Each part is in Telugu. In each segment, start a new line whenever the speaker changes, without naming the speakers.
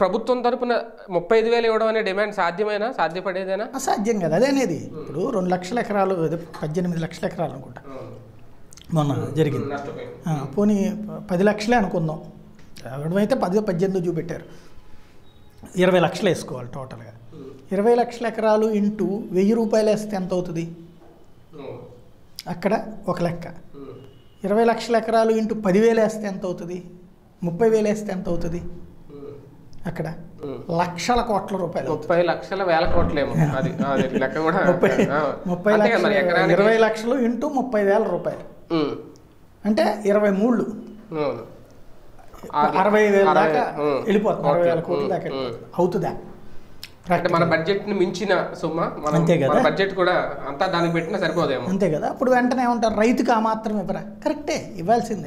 ప్రభుత్వం తరపున ముప్పై ఐదు వేలు ఇవ్వడం అనే డిమాండ్ సాధ్యమేనా సాధ్యపడేదేనా
అసాధ్యం కదా అదే అనేది ఇప్పుడు రెండు లక్షల ఎకరాలు అదే పద్దెనిమిది లక్షల ఎకరాలు అనుకుంటా మొన్న జరిగింది
నష్టపోయింది
ఆ, పోనీ ప- పది లక్షలే అనుకుందాం అయితే పది పద్దెనిమిది చూపెట్టారు ఇరవై లక్షలు వేసుకోవాలి టోటల్గా ఇరవై లక్షల ఎకరాలు ఇంటూ వెయ్యి రూపాయలు వేస్తే ఎంత అవుతుంది అక్కడ ఒక లెక్క ఇరవై లక్షల ఎకరాలు ఇంటూ పదివేలు వేస్తే ఎంత అవుతుంది ముప్పై వేలు వేస్తే ఎంత అవుతుంది అక్కడ లక్షల కోట్ల రూపాయలు
ముప్పై లక్షల వేల కోట్లేమో అది అది లెక్క కూడా
ముప్పై
ఆ.
ముప్పై
అంతే కదా మరి
లక్షలు
ఎకరానికి
ఇరవై లక్షలు ఇంటూ ముప్పై వేల రూపాయలు
ఉమ్.
అంటే ఇరవై మూడు
అవును. ఆరు-
అరవై వేల
అరవై-
దాకా
ఉమ్.
వెళ్ళిపోతుంది అరవై వేల కోట్ల
ఉమ్,
దాకా
ఉమ్.
వెళ్ళిపోతుంది. అవుతుందా
అంటే మన బడ్జెట్ ని మించిన సొమ్మ మనం
అంతే కదా.
మన బడ్జెట్ కూడా అంతా దానికి పెట్టినా సరిపోదేమో
అంతే కదా అప్పుడు వెంటనే ఏమంటారు రైతుకి ఆ మాత్రం ఇవ్వరా కరెక్టే ఇవ్వాల్సిందే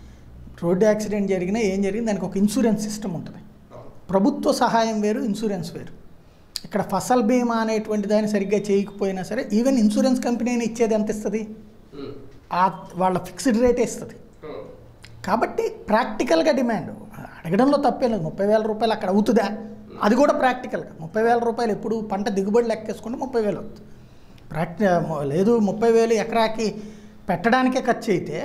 రోడ్డు యాక్సిడెంట్ జరిగినా ఏం జరిగింది దానికి ఒక ఇన్సూరెన్స్ సిస్టమ్ ఉంటుంది ప్రభుత్వ సహాయం వేరు ఇన్సూరెన్స్ వేరు ఇక్కడ ఫసల్ బీమా అనేటువంటి దాన్ని సరిగ్గా చేయకపోయినా సరే ఈవెన్ ఇన్సూరెన్స్ కంపెనీని ఇచ్చేది ఎంత ఇస్తుంది
ఉమ్.
ఆ వాళ్ళ ఫిక్స్డ్ రేటే ఇస్తుంది
ఉమ్.
కాబట్టి ప్రాక్టికల్గా డిమాండ్ అడగడంలో తప్పేం లేదు ముప్పై వేల రూపాయలు అక్కడ అవుతుందా అది కూడా ప్రాక్టికల్గా ముప్పై వేల రూపాయలు ఎప్పుడు పంట దిగుబడి లెక్కేసుకుంటే ముప్పై వేలు అవుతుంది ప్రాక్టి లేదు ముప్పై వేలు ఎకరాకి పెట్టడానికే ఖర్చు అయితే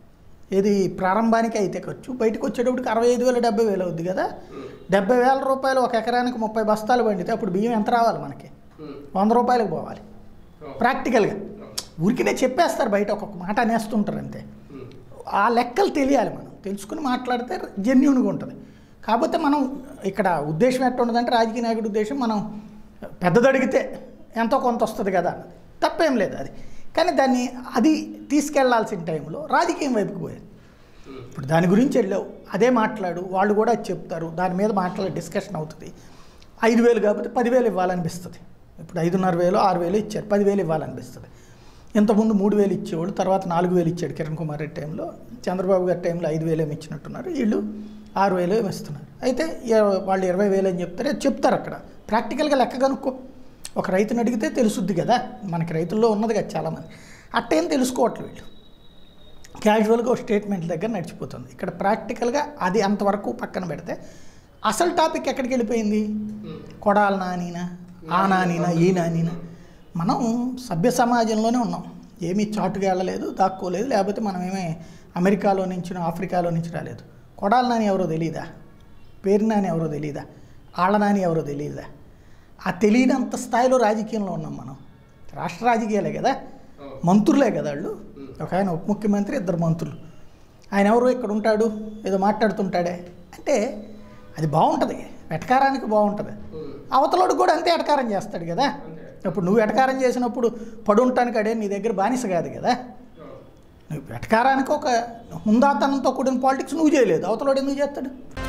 ఇది ప్రారంభానికి అయితే ఖర్చు బయటకు వచ్చేటప్పటికి అరవై ఐదు వేలు డెబ్బై వేలు అవుద్ది కదా డెబ్బై వేల రూపాయలు ఒక ఎకరానికి ముప్పై బస్తాలు పండితే అప్పుడు బియ్యం ఎంత రావాలి మనకి
ఉమ్.
వంద రూపాయలకు పోవాలి ప్రాక్టికల్గా ఊరికినే చెప్పేస్తారు బయట ఒక్కొక్క మాట అనేస్తుంటారు అంతే
ఉమ్.
ఆ లెక్కలు తెలియాలి మనం తెలుసుకుని మాట్లాడితే జెన్యున్గా ఉంటుంది కాకపోతే మనం ఇక్కడ ఉద్దేశం ఎట్లా ఉండదంటే రాజకీయ నాయకుడి ఉద్దేశం మనం పెద్దది అడిగితే ఎంతో కొంత వస్తుంది కదా అన్నది తప్పేం లేదు అది కానీ దాన్ని అది తీసుకెళ్లాల్సిన టైంలో రాజకీయం వైపుకి పోయేది ఇప్పుడు దాని గురించి వెళ్ళావు అదే మాట్లాడు వాళ్ళు కూడా అది చెప్తారు దాని మీద మాట్లాడే డిస్కషన్ అవుతుంది ఐదు వేలు కాకపోతే పదివేలు ఇవ్వాలనిపిస్తుంది ఇప్పుడు ఐదున్నర వేలు ఆరు వేలు ఇచ్చారు పదివేలు ఇవ్వాలనిపిస్తుంది ఇంతకుముందు మూడు వేలు ఇచ్చేవాళ్ళు తర్వాత నాలుగు వేలు ఇచ్చాడు కిరణ్ కుమార్ రెడ్డి టైంలో చంద్రబాబు గారి టైంలో ఐదు వేలు ఏమి ఇచ్చినట్టున్నారు వీళ్ళు ఆరు వేలు ఏమి ఇస్తున్నారు అయితే ఇర- వాళ్ళు ఇరవై వేలు అని చెప్తారు అది చెప్తారు అక్కడ ప్రాక్టికల్గా లెక్క కనుక్కో ఒక రైతుని అడిగితే తెలుసుద్ది కదా మనకి రైతుల్లో ఉన్నది కదా చాలామంది అట్టేం తెలుసుకోవట్లేదు వీళ్ళు క్యాజువల్గా ఒక స్టేట్మెంట్ దగ్గర నడిచిపోతుంది ఇక్కడ ప్రాక్టికల్గా అది అంతవరకు పక్కన పెడితే అసలు టాపిక్ ఎక్కడికి వెళ్ళిపోయింది కొడాల నానినా ఆ నానినా ఈ నానినా మనం సభ్య సమాజంలోనే ఉన్నాం ఏమీ చాటుగా వెళ్ళలేదు దాక్కోలేదు లేకపోతే మనం ఏమీ అమెరికాలో నుంచి ఆఫ్రికాలో నుంచి రాలేదు కొడాల నాని ఎవరో తెలియదా పేరు నాని ఎవరో తెలియదా ఆళ్ళ నాని ఎవరో తెలియదా ఆ తెలియనంత స్థాయిలో రాజకీయంలో ఉన్నాం మనం రాష్ట్ర రాజకీయాలే కదా మంత్రులే కదా వాళ్ళు ఒక ఆయన ఉప ముఖ్యమంత్రి ఇద్దరు మంత్రులు ఆయన ఎవరు ఇక్కడ ఉంటాడు ఏదో మాట్లాడుతుంటాడే అంటే అది బాగుంటుంది వెటకారానికి బాగుంటుంది అవతలోడు కూడా అంతే ఎటకారం చేస్తాడు కదా ఇప్పుడు నువ్వు ఎటకారం చేసినప్పుడు పడుంటానికి అడే నీ దగ్గర బానిస కాదు కదా నువ్వు వెటకారానికి ఒక హుందాతనంతో కూడిన పాలిటిక్స్ నువ్వు చేయలేదు అవతలోడు ఎందుకు చేస్తాడు